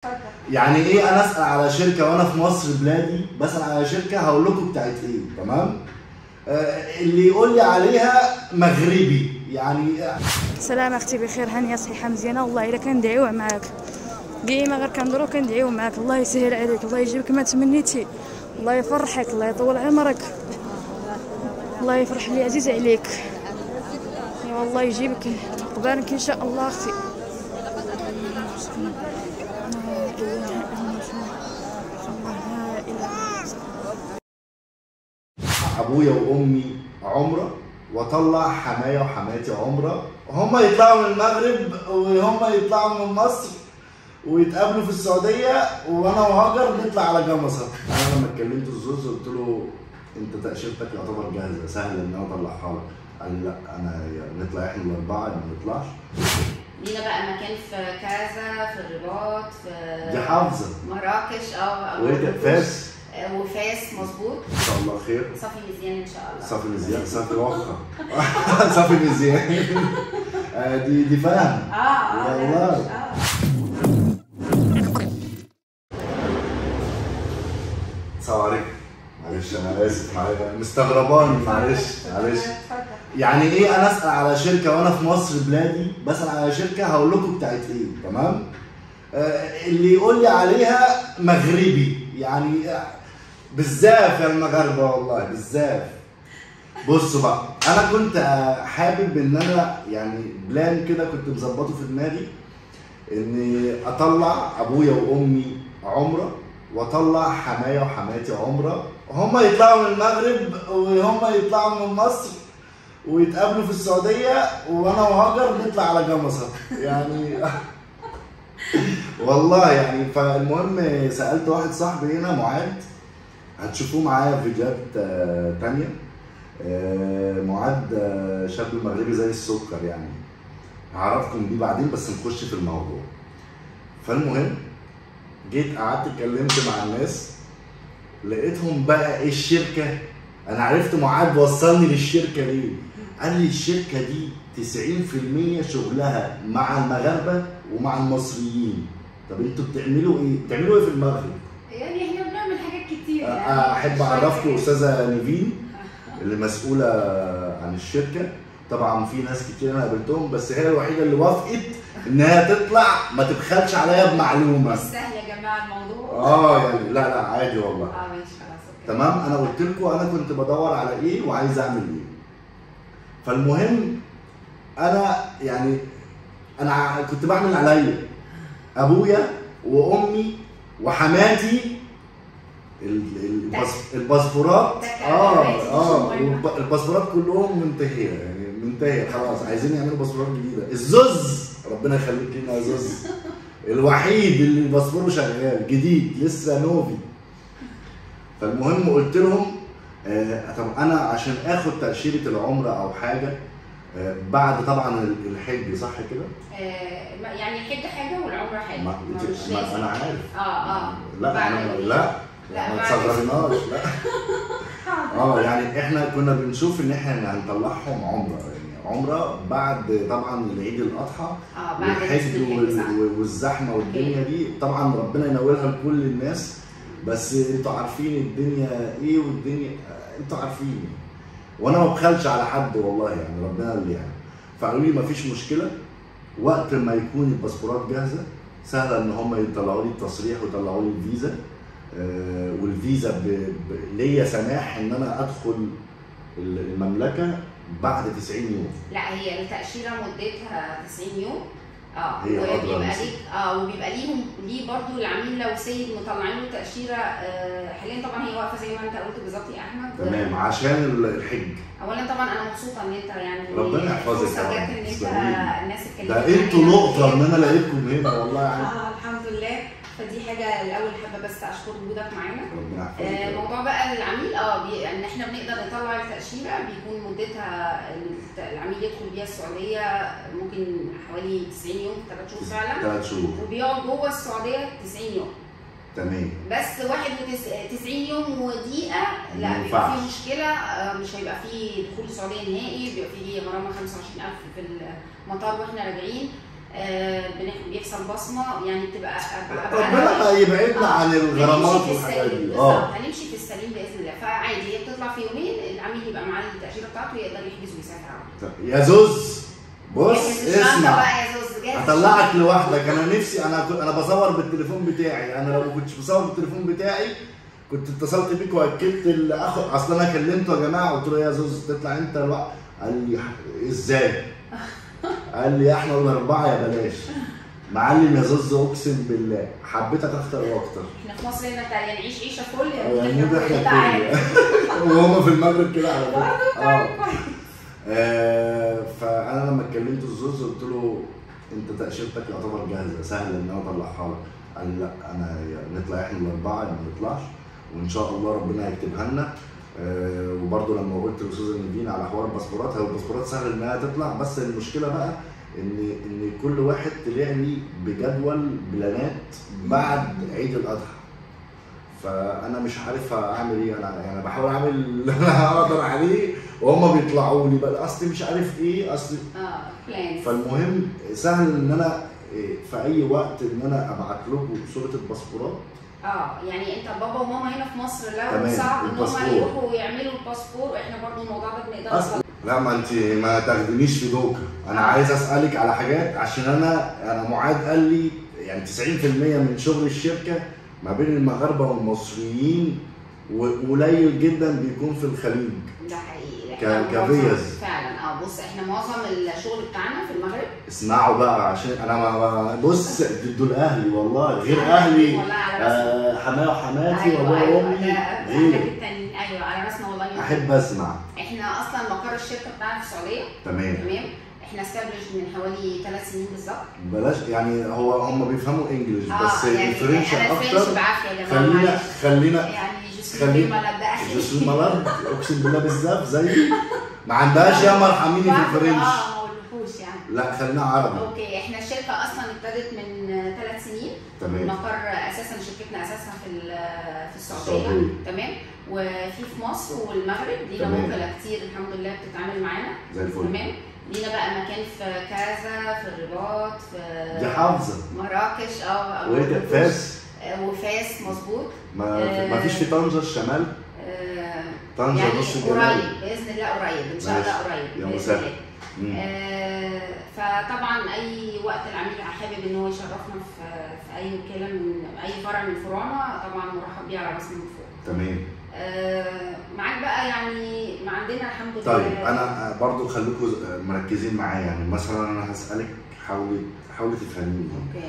يعني ايه انا اسال على شركه وانا في مصر بلادي بسال على شركه هقول لكم بتاعت ايه تمام آه اللي يقول لي عليها مغربي يعني سلام اختي بخير هانيه صحيحه مزيانه والله الا كندعيو معاك ديما غير كندورو كندعيو معاك الله يسهل عليك الله يجيبك ما تمنيتي الله يفرحك الله يطول عمرك الله يفرح لي عزيز عليك يا والله يجيبك قبالك ان شاء الله اختي لا إله ابويا وامي عمره واطلع حمايا وحماتي عمره هما يطلعوا من المغرب وهما يطلعوا من مصر ويتقابلوا في السعوديه وانا وهاجر نطلع على جمصة انا لما اتكلمت الزوز قلت له انت تاشيرتك يعتبر جاهزه سهل ان انا اطلعها لك قال لي لا انا يا نطلع احنا الاربعه يا ما نطلعش لينا بقى مكان في كازا في الرباط في دي حافظه مراكش اه وايه فاس آه، وفاس مظبوط ان شاء الله خير صافي مزيان ان شاء الله صافي مزيان صافي وقع صافي مزيان آه، دي دي فاهم اه اه لا، والله. اه السلام عليكم معلش انا اسف معلش مستغرباني معلش معلش يعني ايه انا اسال على شركه وانا في مصر بلادي بسال على شركه هقول لكم بتاعت ايه تمام آه اللي يقول لي عليها مغربي يعني آه، بالزاف يا المغاربه والله بالزاف بصوا بقى انا كنت آه، حابب ان انا يعني بلان كده كنت مظبطه في دماغي اني اطلع ابويا وامي عمره واطلع حمايا وحماتي عمره هما يطلعوا من المغرب وهما يطلعوا من مصر ويتقابلوا في السعوديه وانا وهاجر نطلع على جمصة يعني والله يعني فالمهم سالت واحد صاحبي هنا معاذ هتشوفوه معايا في فيديوهات آه، تانية آه، معاذ آه، شاب مغربي زي السكر يعني هعرفكم بيه بعدين بس نخش في الموضوع فالمهم جيت قعدت اتكلمت مع الناس لقيتهم بقى ايه الشركه انا عرفت معاذ وصلني للشركه ليه قال لي الشركه دي 90% شغلها مع المغاربه ومع المصريين طب انتوا بتعملوا ايه بتعملوا ايه في المغرب يعني احنا بنعمل حاجات كتير أ- يعني احب شوية اعرفكم حاجات. استاذه نيفين اللي مسؤوله عن الشركه طبعا في ناس كتير انا قابلتهم بس هي الوحيده اللي وافقت انها تطلع ما تبخلش عليا بمعلومه مش سهل يا جماعه الموضوع اه يعني لا لا عادي والله اه ماشي خلاص اوكي تمام انا قلت لكم انا كنت بدور على ايه وعايز اعمل ايه فالمهم انا يعني انا ع- كنت بعمل عليا ابويا وامي وحماتي ال- ال- الباس- الباسبورات ده كان اه عادي، اه مش مهم. والب- الباسبورات كلهم منتهيه يعني منتهيه خلاص عايزين يعملوا باسبورات جديده الزوز ربنا يخليك لنا يا زوز الوحيد اللي باسبوره شغال جديد لسه نوفي فالمهم قلت لهم آه طب انا عشان اخد تاشيره العمره او حاجه آه بعد طبعا الحج صح كده؟ آه ما- يعني الحج حاجه والعمره حاجه ما ما مش ما لازم. انا عارف اه اه لا بعد أنا ال- لا لا، ما بعد- تصغرناش لا اه يعني احنا كنا بنشوف ان احنا هنطلعهم عمره يعني عمره بعد طبعا العيد الاضحى اه بعد والحج الحج وال- صح. وال- والزحمه والدنيا دي طبعا ربنا ينولها لكل الناس بس انتوا عارفين الدنيا ايه والدنيا انتوا عارفين وانا ما بخلش على حد والله يعني ربنا اللي يعني فقالوا لي مفيش مشكله وقت ما يكون الباسبورات جاهزه سهله ان هم يطلعوا لي التصريح ويطلعوا لي الفيزا آه، والفيزا ب- ب- ليا سماح ان انا ادخل المملكه بعد 90 يوم لا هي التأشيرة مدتها 90 يوم اه هي أقرب وبيبقى مثلا. ليك اه وبيبقى ليهم ليه برضو العميل لو سيد مطلعين له تأشيرة آه حاليا طبعا هي واقفة زي ما انت قلت بالظبط يا احمد تمام عشان الحج اولا طبعا انا مبسوطة ان انت يعني ربنا يحفظك فرصة يا رب. جت ان انت تسلمي. الناس اتكلمت ده انتوا عليها نقطه ان كتير. انا لقيتكم هنا والله يعني اه الحمد لله فدي حاجة الاول حابة بس اشكر وجودك معانا ربنا يحفظك آه، يا رب. موضوع بقى العميل اه بي... ان احنا بنقدر نطلع التاشيره بيكون مدتها الت- العميل يدخل بيها السعوديه ممكن حوالي 90 يوم ثلاث شهور فعلا ثلاث شهور وبيقعد جوه السعوديه 90 يوم تمام بس 91 يوم ودقيقه ما لا بيبقى ينفعش. فيه مشكله آه، مش هيبقى فيه دخول السعوديه نهائي بيبقى فيه غرامه 25000 في المطار واحنا راجعين آه، بنح- بيحصل بصمه يعني بتبقى أبقى- أبقى ربنا أنا- ما يبعدنا آه، عن الغرامات هنمشي في والحاجات السليم دي بالظبط اه هنمشي في السليم باذن الله فعادي هي بتطلع في يومين العميل يبقى معاه التاشيره بتاعته يقدر يحجز ويسافر على طول. يا زوز بص جهز الشنطة اسمع بقى يا زوز جهز هطلعك لوحدك انا نفسي انا كنت انا بصور بالتليفون بتاعي انا لو ما كنتش بصور بالتليفون بتاعي كنت اتصلت بيك واكدت الاخ اصل انا كلمته يا جماعه قلت له يا زوز تطلع انت لوحدك قال لي ح- ازاي؟ قال لي احنا الاربعه يا بلاش معلم يا زوز اقسم بالله حبيتك اكتر واكتر احنا في مصر هنا بتاع يعني نعيش عيشه فل يعني مو انت احنا عارف كل وهم في المغرب كده على فكره برضه اه كويس. آه، فانا لما كلمت الزوز قلت له انت تاشيرتك يعتبر جاهزه سهل ان انا اطلعها لك قال لي لا انا يا نطلع احنا الاربعه يا ما نطلعش وان شاء الله ربنا يكتبها لنا آه، وبرضه لما قلت لاستاذه نيفين على حوار الباسبورات هو الباسبورات سهل انها تطلع بس المشكله بقى ان ان كل واحد طلع لي بجدول بلانات بعد عيد الاضحى فانا مش عارف اعمل ايه انا يعني بحاول اعمل اللي انا اقدر عليه وهم بيطلعوا لي بقى اصل مش عارف ايه اصل اه بلانز فالمهم سهل ان انا إيه، في اي وقت ان انا ابعت لكم صوره الباسبورات اه يعني انت بابا وماما هنا في مصر لو تمام، صعب ان هم الباسبور. يروحوا يعملوا الباسبور احنا برضو الموضوع ده بنقدر اصلا لا ما انت ما تاخدنيش في دوكا انا عايز اسالك على حاجات عشان انا انا معاذ قال لي يعني 90% من شغل الشركه ما بين المغاربه والمصريين وقليل جدا بيكون في الخليج ده حقيقي ك- إحنا كفيز. معظم- فعلا اه بص احنا معظم الشغل بتاعنا في المغرب اسمعوا بقى عشان انا ما ما- بص دول اهلي والله غير اهلي والله على راسنا آه حماية وحماتي ايوه وابويا ايوه وامي ده اهلك غير التانيين ايوه على راسنا والله احب اسمع احنا اصلا مقر الشركه بتاعنا في السعوديه تمام تمام احنا استبلش من حوالي ثلاث سنين بالظبط بلاش يعني هو هم بيفهموا انجلش بس يعني الفرنش انا فرنش اكتر بعافيه يا جماعه خلينا معلش. خلينا يعني جسمي خلي- كلمه لا ده اخي جسم مرض اقسم بالله بالزاف زي ما عندهاش يا مرحميني في بعرف- الفرنش اه ما قولهوش يعني لا خلينا عربي اوكي احنا الشركه اصلا ابتدت من ثلاث سنين تمام المقر اساسا شركتنا اساسها في ال- في السعوديه السعودية. تمام وفي في مصر والمغرب لينا تمام. موكله كتير الحمد لله بتتعامل معانا زي الفل تمام لينا بقى مكان في كازا في الرباط في دي حافظه مراكش اه وايه ده فاس آه، وفاس مظبوط ما آه. ما فيش في طنجه الشمال آه، طنجه يعني نص الجمال قريب باذن الله قريب ان شاء الله ماشي. قريب يا باذن مسهل. الله مم. آه، فطبعا اي وقت العميل حابب ان هو يشرفنا في في اي وكاله من اي فرع من فروعنا طبعا مرحب بيه على راسنا من فوق تمام آه، معاك بقى يعني ما عندنا الحمد لله طيب انا برضو خليكم مركزين معايا يعني مثلا انا هسالك حاولي حاولي تفهميني اوكي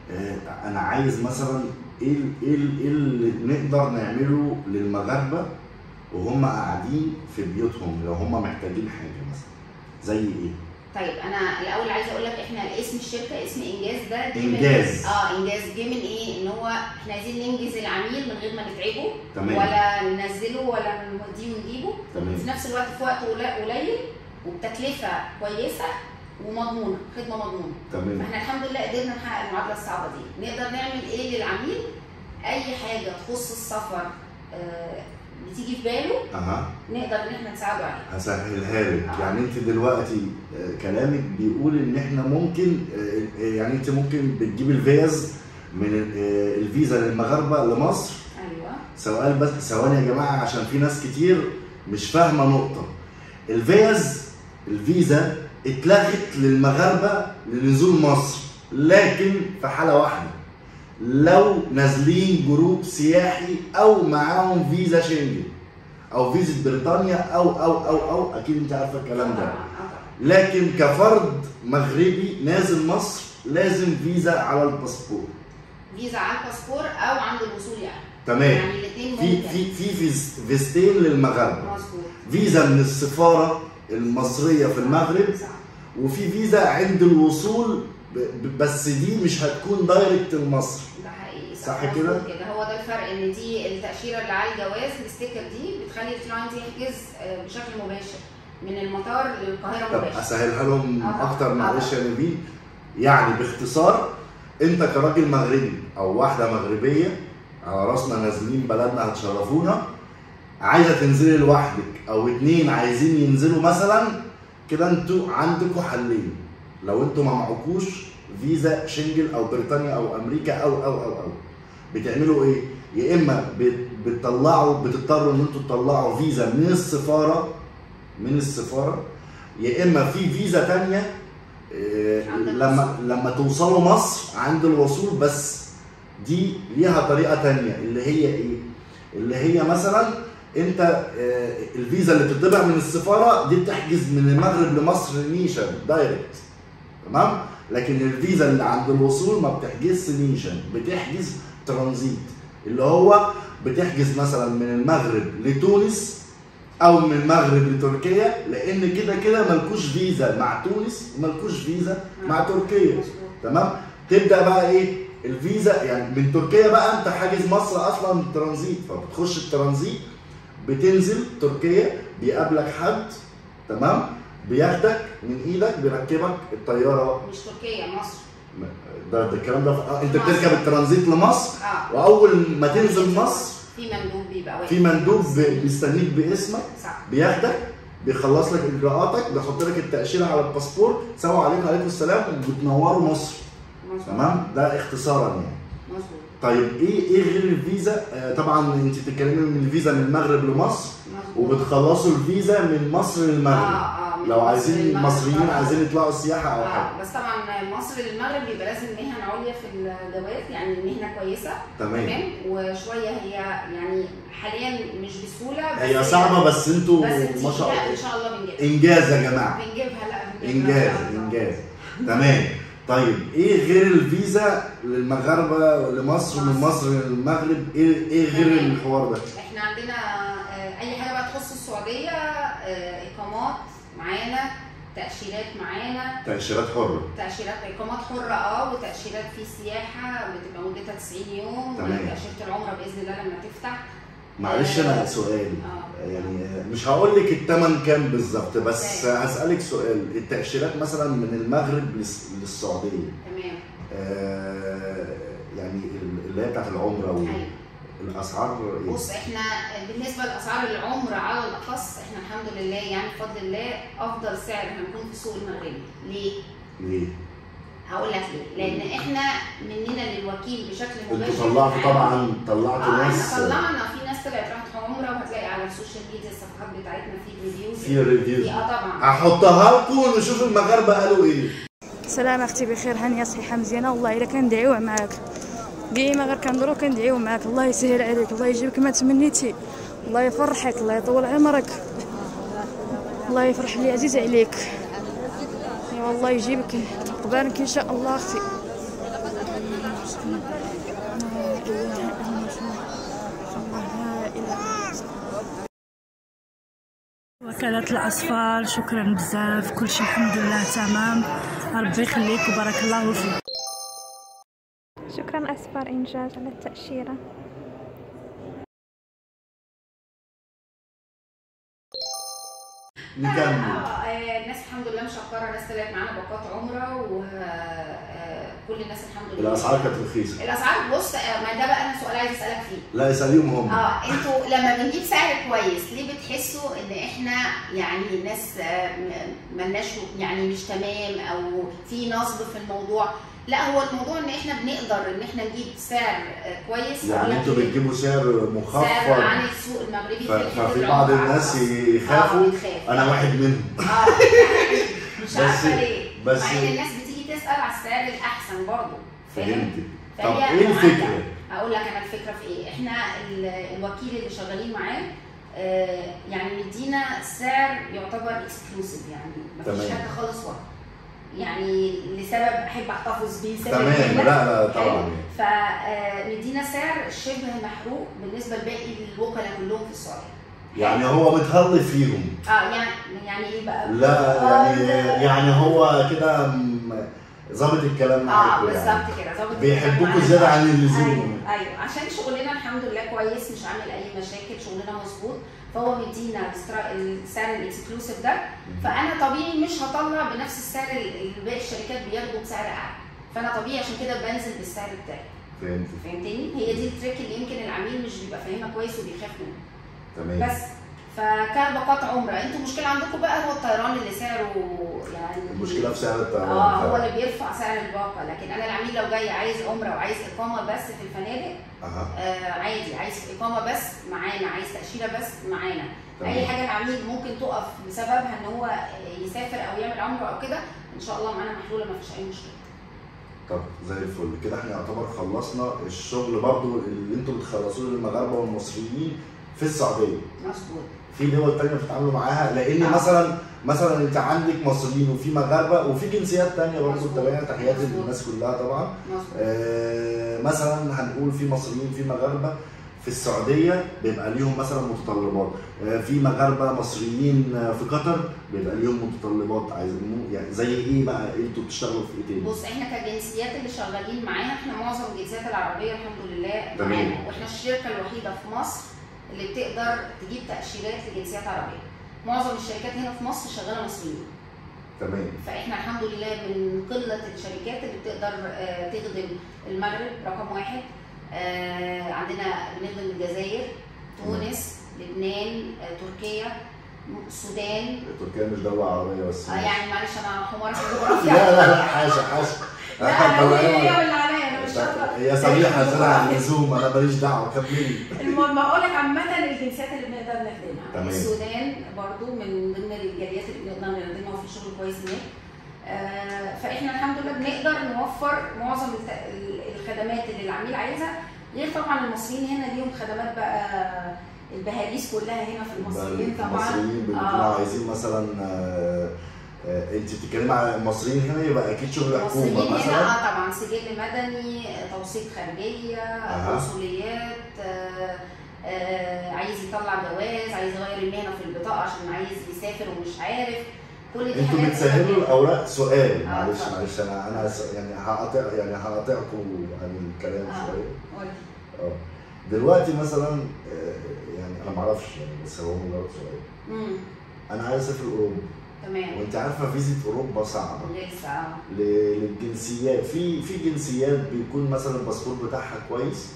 آه، انا عايز مثلا ايه ال- ايه ال- ايه اللي نقدر نعمله للمغاربه وهم قاعدين في بيوتهم لو هم محتاجين حاجه مثلا زي ايه؟ طيب انا الاول عايزه اقول لك احنا اسم الشركه اسم انجاز ده جه من- إنجاز. اه انجاز جه من ايه ان هو احنا عايزين ننجز العميل من غير ما نتعبه تمام ولا ننزله ولا نوديه ونجيبه تمام وفي نفس الوقت في وقت قليل- قليل وبتكلفه كويسه ومضمونه خدمه مضمونه تمام فاحنا الحمد لله قدرنا نحقق المعادله الصعبه دي نقدر نعمل ايه للعميل اي حاجه تخص السفر آه، بتيجي في باله اها نقدر ان احنا نساعده عليها هسهلها لك آه. يعني انت دلوقتي آه، كلامك بيقول ان احنا ممكن آه، آه، يعني انت ممكن بتجيب الفيز من ال- آه، الفيزا للمغاربه لمصر ايوه سؤال بس ثواني يا جماعه عشان في ناس كتير مش فاهمه نقطه الفيز الفيزا اتلغت للمغاربه لنزول مصر لكن في حاله واحده لو نازلين جروب سياحي او معاهم فيزا شنجن او فيزا بريطانيا او او او او اكيد انت عارفه الكلام ده طبعاً، آه طبعاً. لكن كفرد مغربي نازل مصر لازم فيزا على الباسبور فيزا على الباسبور او عند الوصول يعني تمام يعني الاثنين في ممكن في في فيز- فيزتين للمغاربه مظبوط فيزا من السفاره المصريه في المغرب صح. وفي فيزا عند الوصول ب- ب- بس دي مش هتكون دايركت لمصر ده حقيقي صح مظبوط كده؟ كده هو ده الفرق ان دي التاشيره اللي على الجواز الستيكر دي بتخلي الكلاينت يحجز آه، بشكل مباشر من المطار للقاهره طب مباشر اسهلها لهم آه. اكتر معلش آه. يا نبيل يعني باختصار انت كراجل مغربي او واحده مغربيه على راسنا نازلين بلدنا هتشرفونا عايزه تنزلي لوحدك او اتنين عايزين ينزلوا مثلا كده انتوا عندكوا حلين لو انتوا ما معكوش فيزا شنجن او بريطانيا او امريكا او او او او بتعملوا ايه؟ يا اما بت- بتطلعوا بتضطروا ان انتوا تطلعوا فيزا من السفاره من السفاره يا اما في فيزا تانية آه، عند لما لما توصلوا مصر عند الوصول بس دي ليها طريقه تانية اللي هي ايه؟ اللي هي مثلا انت آه، الفيزا اللي بتطبع من السفاره دي بتحجز من المغرب لمصر نيشن دايركت تمام؟ لكن الفيزا اللي عند الوصول ما بتحجزش نيشن بتحجز ترانزيت اللي هو بتحجز مثلا من المغرب لتونس او من المغرب لتركيا لان كده كده ملكوش فيزا مع تونس وملكوش فيزا مع تركيا مظبوط. تمام تبدا بقى ايه الفيزا يعني من تركيا بقى انت حاجز مصر اصلا ترانزيت فبتخش الترانزيت بتنزل تركيا بيقابلك حد تمام بياخدك من ايدك بيركبك الطياره مش تركيا مصر ده, ده الكلام ده في- آه، انت مصر. بتركب الترانزيت لمصر اه واول ما تنزل مصر في مندوب بيبقى واقف في مندوب ب- بيستنيك باسمك صح بياخدك بيخلص لك اجراءاتك بيحط لك التاشيره على الباسبور سلام عليكم وعليكم السلام وبتنوروا مصر مظبوط تمام ده اختصارا يعني مظبوط طيب ايه ايه غير الفيزا آه طبعا انت بتتكلمي من الفيزا من المغرب لمصر مظبوط وبتخلصوا الفيزا من مصر للمغرب اه اه من لو مصر عايزين للمغرب المصريين طبعاً. عايزين يطلعوا السياحه او حاجه اه بس طبعا مصر للمغرب بيبقى لازم مهن عليا في الجواز يعني مهنه كويسه تمام تمام وشويه هي يعني حاليا مش بسهوله بس هي صعبه بس انتوا بس ما شاء لا ان الله شاء الله بنجيبها انجاز يا جماعه بنجيبها لا بنجيبها انجاز إن شاء الله. انجاز تمام طيب ايه غير الفيزا للمغاربه لمصر ومن مصر للمغرب ايه ايه غير تمام. الحوار ده احنا عندنا آه، اي حاجه بقى تخص السعوديه آه، اقامات معانا تاشيرات معانا تاشيرات حره تاشيرات اقامات حره اه وتاشيرات في سياحه بتبقى مدتها 90 يوم تمام. تاشيره العمره باذن الله لما تفتح معلش انا سؤال اه يعني مش هقول لك الثمن كام بالظبط بس تمام. هسالك سؤال التاشيرات مثلا من المغرب للس- للسعوديه تمام آه يعني اللي هي بتاعت العمره ايوه والاسعار ايه؟ بص احنا بالنسبه لاسعار العمر على الاخص احنا الحمد لله يعني بفضل الله افضل سعر هنكون في السوق المغربي ليه؟ ليه؟ هقول لك ليه؟ لان احنا مننا للوكيل بشكل مباشر انتوا طلعتوا معانا. طبعا طلعتوا اه ناس احنا طلعنا في ناس طلعت راحت عمره وهتلاقي على السوشيال ميديا الصفحات بتاعتنا في ريفيوز في ريفيوز اه طبعا هحطها لكم ونشوف المغاربه قالوا ايه سلام اختي بخير هانيه صحيحه مزيانه والله الا كندعيو معاك ديما غير كندورو كندعيو معاك الله يسهل عليك الله يجيبك ما تمنيتي الله يفرحك الله يطول عمرك الله يفرح لي عزيز عليك يا والله يجيبك قبالك ان شاء الله اختي لا إله إلا الله. وكالة الأصفار شكرا بزاف كلشي الحمد لله تمام ربي يخليك وبارك الله فيك شكرا أسفار إنجاز على التأشيرة نكمل آه، آه، الناس الحمد لله مشكره ناس طلعت معانا باقات عمره وكل الناس الحمد لله الاسعار كانت رخيصه الاسعار بص آه، ما ده بقى انا سؤال عايز اسالك فيه لا اساليهم هم اه انتوا لما بنجيب سعر كويس ليه بتحسوا ان احنا يعني ناس آه، م- ملناش يعني مش تمام او في نصب في الموضوع لا هو الموضوع ان احنا بنقدر ان احنا نجيب سعر آه، كويس يعني انتوا ولكن بتجيبوا سعر سعر مخفض عن السوق المغربي ف- في حتة ففي العمر بعض على الناس الخاص. يخافوا آه، بتخاف. انا واحد منهم اه مش بس- عارفه ليه بس- مع ان الناس بتيجي تسال على السعر الاحسن برضه فاهم فهمتك طب فهي ايه الفكره؟ معادلة. اقول لك انا الفكره في ايه احنا ال- الوكيل اللي شغالين معاه آه، يعني مدينا سعر يعتبر اكسكلوسيف يعني مفيش تمام. حاجه خالص ورا يعني لسبب احب احتفظ بيه سبب تمام كده. لا لا طبعا فمدينا سعر شبه محروق بالنسبه لباقي الوكلاء كلهم في السعوديه يعني هو متهضي فيهم اه يعني يعني ايه بقى؟ لا آه، يعني لا. يعني هو كده م- ظابط الكلام اه معاكم يعني بالظبط كده ظابط بيحبوكوا الكلام زياده معانا. عن اللزوم ايوه ايوه عشان شغلنا الحمد لله كويس مش عامل اي مشاكل شغلنا مظبوط فهو مدينا السترا- السعر الاكسكلوسيف ده فانا طبيعي مش هطلع بنفس السعر اللي باقي الشركات بياخدوا بسعر اعلى فانا طبيعي عشان كده بنزل بالسعر بتاعي فهمت فهمتني هي دي التريك اللي يمكن العميل مش بيبقى فاهمها كويس وبيخاف منها تمام بس فكربقات عمره انتوا المشكله عندكم بقى هو الطيران اللي سعره يعني المشكله في سعر الطيران اه هو فعلا. اللي بيرفع سعر الباقه لكن انا العميل لو جاي عايز عمره وعايز اقامه بس في الفنادق اها آه عادي عايز اقامه بس معانا عايز تاشيره بس معانا تمام. اي حاجه العميل ممكن تقف بسببها ان هو يسافر او يعمل عمره او كده ان شاء الله معانا محلوله ما فيش اي مشكله طب زي الفل كده احنا يعتبر خلصنا الشغل برضو اللي انتوا بتخلصوه للمغاربه والمصريين في السعوديه مظبوط في دول تانية بتتعاملوا معاها لان آه. مثلا مثلا انت عندك مصريين وفي مغاربه وفي جنسيات تانية برضه مظبوط. تابعين تحياتي مظبوط. للناس كلها طبعا مظبوط آه، مثلا هنقول في مصريين في مغاربه في السعوديه بيبقى ليهم مثلا متطلبات آه، في مغاربه مصريين آه، في قطر بيبقى ليهم متطلبات عايزين يعني زي ايه بقى انتوا بتشتغلوا في ايه تاني؟ بص احنا كجنسيات اللي شغالين معاها احنا معظم الجنسيات العربيه الحمد لله تمام. معانا واحنا الشركه الوحيده في مصر اللي بتقدر تجيب تاشيرات لجنسيات عربيه معظم الشركات هنا في مصر شغاله مصريين تمام فاحنا الحمد لله من قله الشركات اللي بتقدر آه، تخدم المغرب رقم واحد آه، عندنا بنخدم الجزائر تونس لبنان آه، تركيا السودان تركيا مش دوله عربيه بس آه، يعني معلش انا حمار في لا الجغرافيا لا لا حاشا حاشا لا انا طلعيها. هي واللي عليا انا مش شاطره هي صريحه زيادة عن اللزوم انا ماليش دعوه كملي المهم اقول لك عامه الجنسيات اللي بنقدر نخدمها تمام. السودان برضو من ضمن الجاليات اللي بنقدر نخدمها وفي شغل كويس هناك آه، فاحنا الحمد لله بنقدر نوفر معظم الت- ال- الخدمات اللي العميل عايزها غير طبعا المصريين هنا ليهم خدمات بقى البهاريس كلها هنا في المصريين طبعا المصريين بيكونوا آه. عايزين مثلا آه، آه، انت بتتكلمي على المصريين هنا يبقى اكيد شغل المصريين حكومه هنا مثلا اه طبعا سجل مدني آه، توثيق خارجيه أها. قنصليات آه، آه، عايز يطلع جواز عايز يغير المهنه في البطاقه عشان عايز يسافر ومش عارف كل دي انتوا حاجات بتسهلوا الاوراق سؤال آه، معلش اتفضل. معلش انا انا س- يعني هقاطع يعني هقاطعكم عن الكلام آه. شويه قول. اه دلوقتي مثلا آه، يعني انا ما اعرفش يعني بس هو مجرد سؤال امم انا عايز اسافر اوروبا تمام وانت عارفه فيزا اوروبا صعبه لسه اه ل- للجنسيات في في جنسيات بيكون مثلا الباسبور بتاعها كويس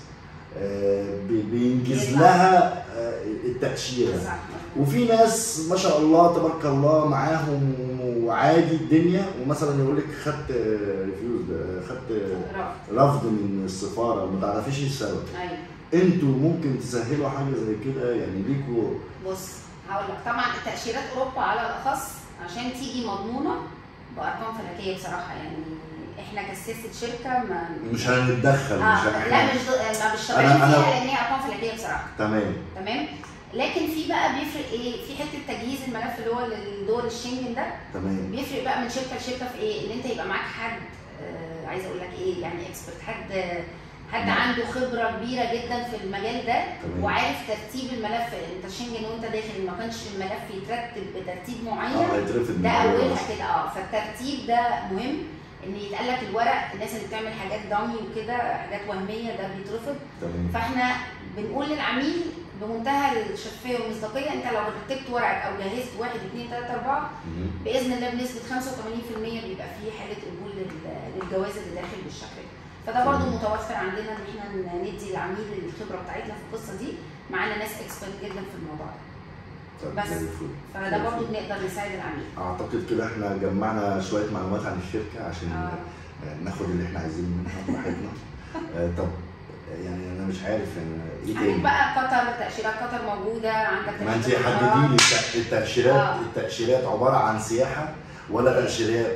آه، بي- بينجز يطلع. لها آه، التأشيرة صح وفي ناس ما شاء الله تبارك الله معاهم وعادي الدنيا ومثلا يقول لك خدت ريفيوز خدت رفض رفض من السفارة ما تعرفيش إيه السبب ايوه انتوا ممكن تسهلوا حاجة زي كده يعني ليكوا بص هقول لك طبعا التاشيرات اوروبا على الاخص عشان تيجي مضمونه بارقام فلكيه بصراحه يعني احنا كسياسه شركه ما مش هنتدخل مش آه هن- لا مش ض- ما مش أنا- شغالين أنا- فيها لان هي ارقام فلكيه بصراحه تمام تمام لكن في بقى بيفرق ايه في حته تجهيز الملف اللي هو للدول الشنجن ده تمام بيفرق بقى من شركه لشركه في ايه ان انت يبقى معاك حد آه عايزه اقول لك ايه يعني اكسبرت حد حد نعم. عنده خبره كبيره جدا في المجال ده تمام. وعارف ترتيب الملف انت شنجن وانت داخل ما كانش الملف يترتب بترتيب معين اه هيترفض من ده الأول اولها أصلاً. كده اه فالترتيب ده مهم ان يتقال لك الورق الناس اللي بتعمل حاجات دامي وكده حاجات وهميه ده بيترفض تمام فاحنا بنقول للعميل بمنتهى الشفافيه والمصداقيه انت لو رتبت ورقك او جهزت واحد اثنين ثلاثه اربعه مهم. باذن الله بنسبه 85% بيبقى في حاله قبول لل- للجواز اللي داخل بالشكل ده فده برضه تمام. متوفر عندنا ان احنا ندي العميل الخبره بتاعتنا في القصه دي معانا ناس اكسبرت جدا في الموضوع ده طب بس. زي الفل. زي فده برضه الفل. بنقدر نساعد العميل اعتقد كده احنا جمعنا شويه معلومات عن الشركه عشان آه. آه، ناخد اللي احنا عايزينه منها براحتنا آه، طب يعني انا مش عارف يعني ايه عندك تاني بقى قطر تاشيرات قطر موجوده عندك ما انت تأشيرات حددي الإمارات. لي الت- التاشيرات آه. التاشيرات عباره عن سياحه ولا تاشيرات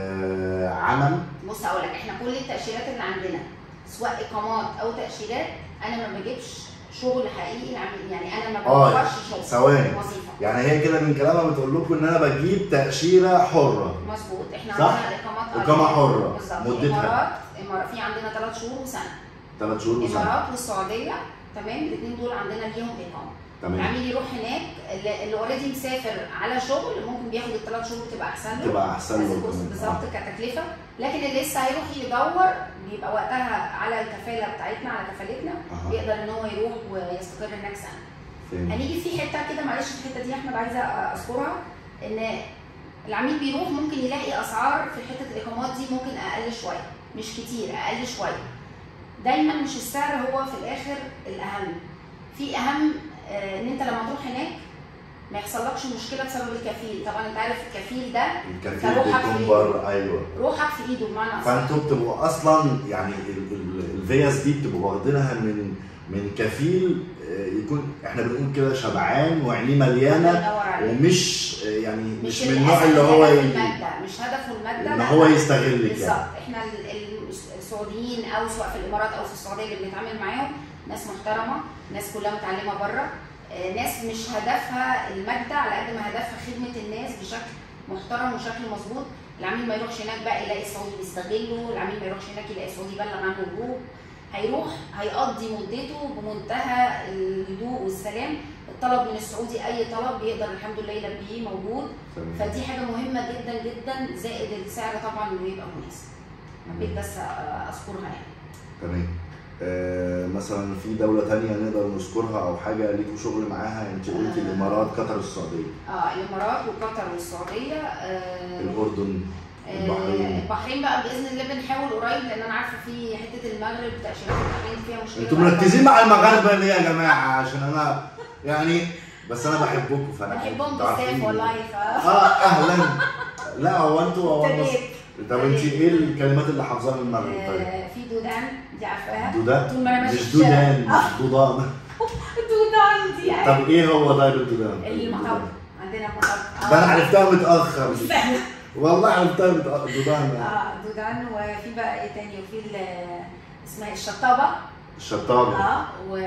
آه، عمل بص هقول لك احنا كل التاشيرات اللي عندنا سواء اقامات او تاشيرات انا ما بجيبش شغل حقيقي العميل يعني انا ما آه، بوفرش شغل ثواني. وظيفه يعني هي كده من كلامها بتقول لكم ان انا بجيب تاشيره حره مظبوط احنا صح؟ عندنا الاقامات إقامة حرة. بالظبط مدتها؟ امارات امارات في عندنا ثلاث شهور وسنه ثلاث شهور وسنه الامارات والسعوديه تمام الاثنين دول عندنا ليهم اقامه تمام العميل يروح هناك اللي- اللي اوريدي مسافر على شغل ممكن بياخد الثلاث شهور تبقى احسن له تبقى احسن بس له بص كمان. بالظبط كتكلفه لكن اللي لسه هيروح يدور بيبقى وقتها على الكفاله بتاعتنا على كفالتنا أها. بيقدر ان هو يروح ويستقر هناك سنه فهمت. هنيجي في حته كده معلش الحته دي يا احمد عايزه اذكرها ان العميل بيروح ممكن يلاقي اسعار في حته الاقامات دي ممكن اقل شويه مش كتير اقل شويه دايما مش السعر هو في الاخر الاهم في اهم آه، ان انت لما تروح هناك ما يحصلكش مشكله بسبب الكفيل طبعا انت عارف الكفيل ده الكفيل فروحك بيكون في بره ايوه روحك في ايده بمعنى اصح فانتوا بتبقوا اصلا يعني ال- ال- الفيز دي بتبقوا واخدينها من من كفيل آه، يكون احنا بنقول كده شبعان وعينيه الله مليانه ينور عليك ومش آه، يعني مش, من الأساس النوع اللي هو هدف ي- المادة مش هدفه المادة ان لا. هو يستغلك بالظبط يعني احنا ال- ال- السعوديين او سواء في الامارات او في السعوديه اللي بنتعامل معاهم ناس محترمه ناس كلها متعلمه بره آه، ناس مش هدفها الماده على قد ما هدفها خدمه الناس بشكل محترم وشكل مظبوط العميل ما يروحش هناك بقى يلاقي السعودي بيستغله العميل ما يروحش هناك يلاقي السعودي يبلغ عنه هروب هيروح هيقضي مدته بمنتهى الهدوء والسلام الطلب من السعودي اي طلب بيقدر الحمد لله يلبيه موجود تمام. فدي حاجه مهمه جدا جدا زائد السعر طبعا انه يبقى مناسب حبيت بس اذكرها يعني تمام آه، مثلا في دولة تانية نقدر نذكرها أو حاجة ليكوا شغل معاها أنت قلتي آه. الإمارات قطر السعودية اه الامارات وقطر والسعوديه آه الأردن آه، البحرين البحرين بقى باذن الله بنحاول قريب لان انا عارفه في حته المغرب تاشيرات البحرين فيها مشكله انتوا بقى. مركزين مع المغاربة ليه يا جماعة عشان أنا يعني بس أنا بحبكم فأنا بحبهم انتوا عارفين. بزاف والله ف اه أهلا لا هو أنتوا هو ابتديت. مصر. طب أنت إيه الكلمات اللي حافظاها من المغرب طيب؟ آه، في دودان دي عارفاها دودان طول ما انا ماشي مش في الشارع. دودان مش ضودان دودان دي يعني طب إيه هو طيب الدودان؟ المطب عندنا مطب ده أنا عرفتها متأخر مش فاهمة. والله عرفتها متأخر دودان اه دودان وفي بقى ايه تاني وفي ال- اسمها الشطابه الشطابة اه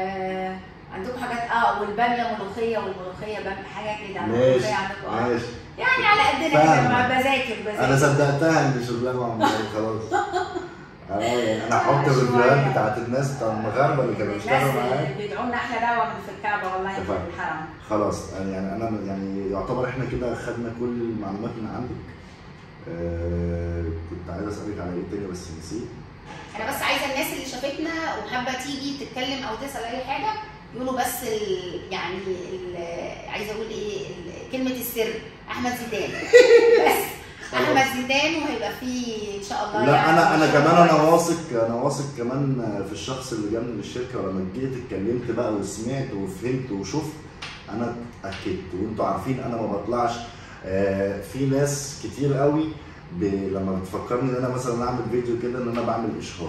وعندكم حاجات اه والباميه ملوخيه والملوخيه باميه حاجه كده ماشي الملوخيه عندكم اه ماشي يعني على قدنا كده فاهمة. مع بذاكر بذاكر انا صدقتها ان شغلها مع المغرب خلاص اه يعني انا هحط شوية. الفيديوهات بتاعت الناس بتاع المغاربه اللي كانوا بيشتغلوا الناس معايا اللي بيدعوا لنا احلى دعوه من في الكعبه والله في اتفقنا. الحرم خلاص يعني يعني انا يعني يعتبر احنا كده خدنا كل المعلومات من عندك آه كنت عايز اسالك على ايه تاني بس نسيت انا بس عايزه الناس اللي شافتنا وحابه تيجي تتكلم او تسال اي حاجه يقولوا بس ال يعني ال عايزه اقول ايه ال- كلمه السر احمد زيدان بس احمد زيدان وهيبقى فيه ان شاء الله لا يعني انا انا شغل كمان انا كويس. واثق انا واثق كمان في الشخص اللي جاب من الشركه ولما جيت اتكلمت بقى وسمعت وفهمت وشفت انا اتاكدت وانتوا عارفين انا ما بطلعش آه، في ناس كتير قوي ب... لما بتفكرني ان انا مثلا اعمل فيديو كده ان انا بعمل اشهار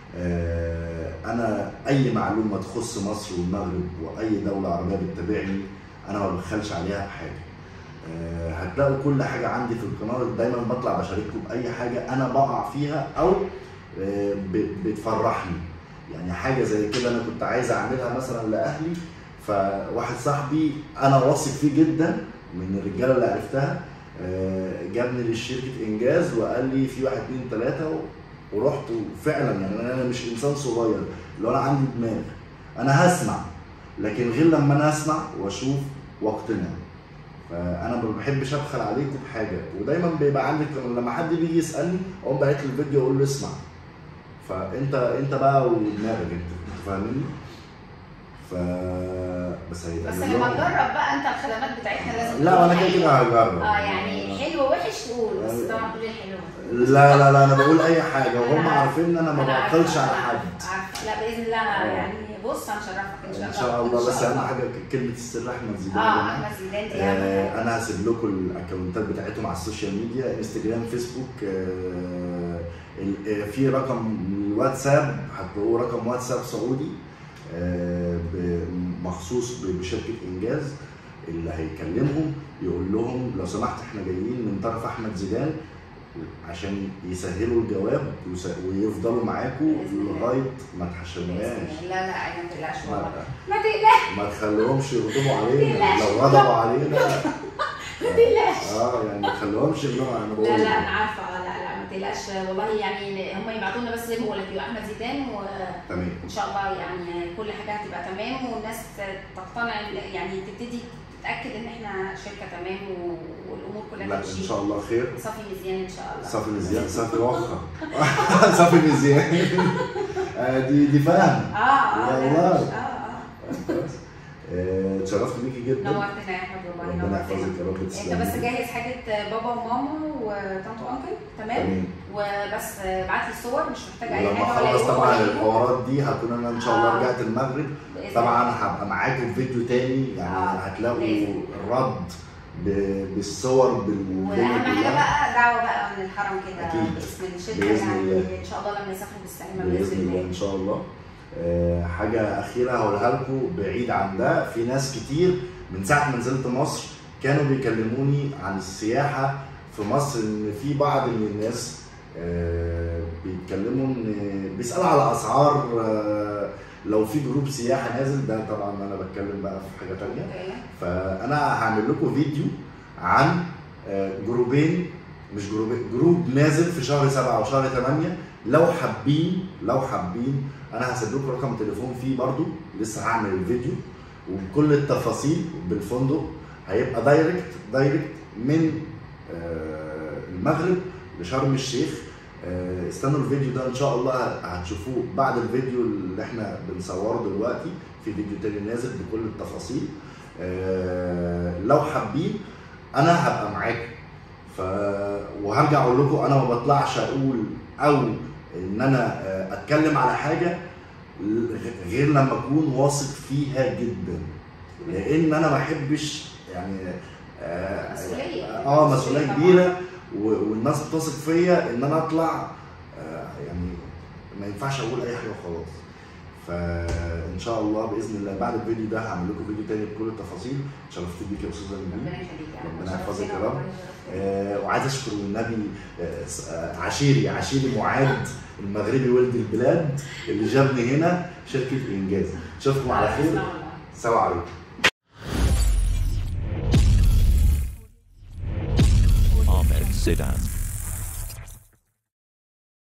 آه، انا اي معلومه تخص مصر والمغرب واي دوله عربيه بتتابعني انا ما بخلش عليها بحاجه آه، هتلاقوا كل حاجه عندي في القناه دايما بطلع بشارككم باي حاجه انا بقع فيها او آه، ب- بتفرحني يعني حاجه زي كده انا كنت عايز اعملها مثلا لاهلي فواحد صاحبي انا واثق فيه جدا من الرجاله اللي عرفتها آه، جابني للشركه انجاز وقال لي في واحد اتنين تلاته و- ورحت وفعلا يعني انا مش انسان صغير لو انا عندي دماغ انا هسمع لكن غير لما انا اسمع واشوف واقتنع فانا ما بحبش ابخل عليكم بحاجه ودايما بيبقى عندي لما حد بيجي يسالني اقوم باعت له الفيديو اقول له اسمع فانت انت بقى ودماغك انت انت فاهمني؟ ف بس هيبقى بس لهم- لما تجرب بقى انت الخدمات بتاعتنا لازم لا تقول انا كده حلو. كده هجرب اه يعني حلو ووحش تقول بس يعني- طبعا كل الحلو لا لا لا انا بقول اي حاجه وهم أنا عارفة. عارفين ان انا ما أنا عارفة، بعقلش على أنا حد عارفة، عارفة. لا باذن الله انا آه. يعني بص هنشرفك ان شاء الله ان شاء الله بس إن شاء اهم الله. حاجه كلمه السر احمد زيدان اه يا جماعة. احمد زيدان دي آه، اهم حاجه انا هسيب لكم الاكونتات بتاعتهم على السوشيال ميديا انستجرام فيسبوك آه، ال- آه، في رقم الواتساب هتلاقوه رقم واتساب سعودي آه، ب- مخصوص ب- بشركه انجاز اللي هيكلمهم يقول لهم لو سمحت احنا جايين من طرف احمد زيدان عشان يسهلوا الجواب ويس- ويفضلوا معاكم بإذن الله. لغايه ما بإذن تحشمناش الله. لا لا عادي ما تقلقش والله ما ما تقلقش ما تخليهمش يغضبوا علينا تقلقش. لو غضبوا علينا ما تقلقش اه يعني ما تخليهمش يغضبوا انا بقول لا لا لك. انا عارفه لا لا ما تقلقش والله يعني هم يبعتوا لنا بس زي ما بقول لك يبقى احمد زيدان وان تمام شاء الله يعني كل حاجه هتبقى تمام والناس تقتنع يعني تبتدي تتاكد ان احنا شركه تمام و- والامور كلها لا ان تمشي شاء الله خير صافي مزيان ان شاء الله صافي مزيان صافي وخر صافي مزيان آه، دي دي فاهم اه اه لا، والله. مش- اه اه بس. آه، ان اتشرفت بيكي جدا نورتنا يا احمد والله ربنا نورتنا يحفظك يا رب انت تسلمي بس جهز حاجه بابا وماما وطنط وانكل تمام تمام وبس ابعت لي الصور مش محتاجه اي ولما حاجه ولا اخلص يوم طبعا ولا يوم. الحوارات دي هكون انا ان شاء الله آه. رجعت المغرب بإذن طبعا الله. هبقى معاكم في فيديو تاني يعني آه. هتلاقوا لازم. الرد ب- بالصور بالدنيا واهم حاجه كلها بقى دعوه بقى من الحرم كده أكيد. باسم الشركه بإذن يعني الله. ان شاء الله لما يسافروا بالسلامه باذن الله ان شاء الله آه، حاجه اخيره هقولها لكم بعيد عن ده في ناس كتير من ساعه ما نزلت مصر كانوا بيكلموني عن السياحه في مصر ان في بعض من الناس آه، بيتكلموا ان بيسالوا على اسعار آه، لو في جروب سياحه نازل ده طبعا انا بتكلم بقى في حاجه تانية اوكي فانا هعمل لكم فيديو عن آه، جروبين مش جروبين جروب نازل في شهر سبعة وشهر ثمانية لو حابين لو حابين انا هسيب لكم رقم تليفون فيه برضو لسه هعمل الفيديو وبكل التفاصيل بالفندق هيبقى دايركت دايركت من آه، المغرب لشرم الشيخ آه، استنوا الفيديو ده ان شاء الله هتشوفوه بعد الفيديو اللي احنا بنصوره دلوقتي في فيديو تاني نازل بكل التفاصيل آه، لو حابين انا هبقى معاكم ف وهرجع اقول لكم انا ما بطلعش اقول او ان انا آه، اتكلم على حاجه غ- غير لما اكون واثق فيها جدا لان انا ما احبش يعني آه، مسؤولية. اه مسؤوليه طبعاً. كبيره و- والناس بتثق فيا ان انا اطلع آه، يعني ما ينفعش اقول اي حاجه وخلاص فان شاء الله باذن الله بعد الفيديو ده هعمل لكم فيديو تاني بكل التفاصيل شرفت بيك يا استاذه ربنا نبيل يخليك يا ربنا رب. يحفظك يا شرفتنا رب. وربنا يشرفك. آه، وعايز اشكر النبي آه، س- آه، عشيري عشيري معاد المغربي ولد البلاد اللي جابني هنا شركه انجاز اشوفكم على خير اسمع والله. سلام عليكم Ahmed Zidan.